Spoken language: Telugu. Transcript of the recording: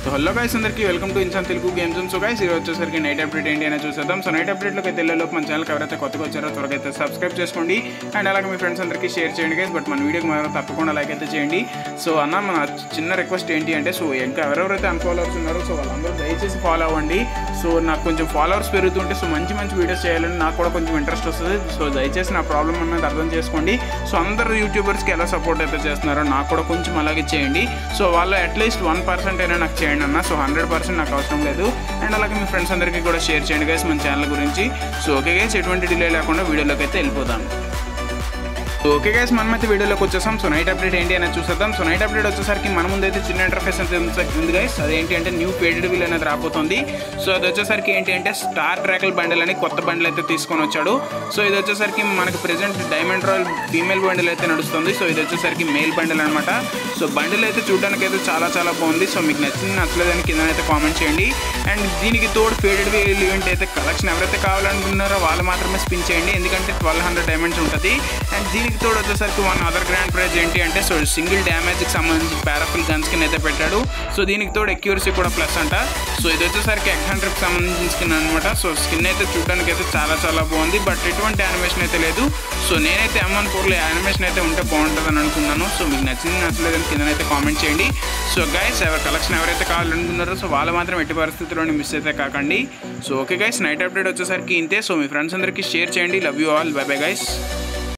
సో హలో గైస్ అందరికీ welcome to Insaan Telugu game zone so guys ఈరోజు వచ్చేసరికి నైట్ అప్డేట్ ఏంటి అని చూసేద్దాం సో నైట్ అప్డేట్లోకి అయితే వెళ్ళేలోపు మన ఛానల్కి ఎవరైతే కొత్తగా వచ్చారో త్వరగా అయితే సబ్స్క్రైబ్ చేసుకోండి అండ్ అలాగే మీ ఫ్రెండ్స్ అందరికీ షేర్ చేయండి గైస్ బట్ మన వీడియోకి మాత్రం తప్పకుండా లైక్ అయితే చేయండి సో అన్న మన చిన్న రిక్వెస్ట్ ఏంటి అంటే సో ఇంకా ఎవరెవరైతే అన్ఫాలోవర్స్ ఉన్నారో సో వాళ్ళందరూ దయచేసి ఫాలో అవ్వండి సో నాకు కొంచెం ఫాలోవర్స్ పెరుగుతుంటే సో మంచి మంచి వీడియోస్ చేయాలని నాకు కూడా కొంచెం ఇంట్రెస్ట్ వస్తుంది సో దయచేసి నా ప్రాబ్లం అన్నది అర్థం చేసుకోండి సో అందరు యూట్యూబర్స్కి ఎలా సపోర్ట్ అయితే చేస్తున్నారో నాకు కూడా కొంచెం అలాగే చేయండి సో వాళ్ళు అట్లీస్ట్ వన్ పర్సెంట్ అయినా నాకు చేయండి అన్న సో హండ్రెడ్ పర్సెంట్ నాకు అవసరం లేదు అండ్ అలాగే మీ ఫ్రెండ్స్ అందరికీ కూడా షేర్ చేయండి గైస్ మన ఛానల్ గురించి సో ఓకే గైస్ ఎటువంటి డిలే లేకుండా వీడియోలోకి అయితే వెళ్ళిపోదాం సో ఓకే గైస్ మనమైతే వీడియోలోకి వచ్చేసాం సో నైట్ అప్డేట్ ఏంటి అనేది చూసేద్దాం సో నైట్ అప్డేట్ వచ్చేసరికి మన ముందు అయితే చిన్న ఇంటర్ఫేస్ అయితే ఉంది గైస్ అదేంటి అంటే న్యూ పేడెడ్ వీల్ అనేది రాబోతుంది సో అది వచ్చేసరికి ఏంటి అంటే స్టార్ ట్రాకల్ బండిల్ అని కొత్త బండిల్ అయితే తీసుకొని వచ్చాడు సో ఇది వచ్చేసరికి మనకి present diamond royal female bundle అయితే నడుస్తుంది సో ఇది వచ్చేసరికి మేల్ బండిల్ అనమాట సో బండిల్ అయితే చూడడానికి అయితే చాలా చాలా బాగుంది సో మీకు నచ్చింది నచ్చలేదని కింద అయితే కామెంట్ చేయండి అండ్ దీనికి తోడు ఫేడెడ్ వీల్ ఈవెంట్ అయితే కలెక్షన్ ఎవరైతే కావాలనుకున్నారో వాళ్ళు మాత్రమే స్పిన్ చేయండి ఎందుకంటే ట్వెల్వ్ హండ్రెడ్ డైమండ్స్ ఉంటుంది అండ్ దీనికి తోడు వచ్చేసరికి వన్ అదర్ గ్రాండ్ ప్రైజ్ ఏంటి అంటే సో సింగిల్ డ్యామేజ్కి సంబంధించి పారాఫిల్ గన్ స్కిన్ అయితే పెట్టాడు సో దీనికి తోడు ఎక్యూరసీ కూడా ప్లస్ అంట సో ఇది వచ్చేసరికి ఎక్ హండ్రెడ్కి సంబంధించిన స్కిన్ అనమాట సో స్కిన్ అయితే చూడడానికి అయితే చాలా చాలా బాగుంది బట్ ఎటువంటి యానిమేషన్ అయితే లేదు సో నేనైతే ఎం వన్ ఫోర్లో యానిమేషన్ అయితే ఉంటే బాగుంటుందని అనుకున్నాను సో మీకు నచ్చింది నచ్చలేదని కిందనైతే కామెంట్ చేయండి సో గైస్ ఎవరి కలెక్షన్ ఎవరైతే కావాలనుకున్నారో సో వాళ్ళు మాత్రం ఎట్టి పరిస్థితుల్లోని మిస్ అయితే కాకండి so okay guys night update వచ్చేసరికి ఇంతే సో మీ ఫ్రెండ్స్ అందరికీ షేర్ చేయండి love you all bye bye guys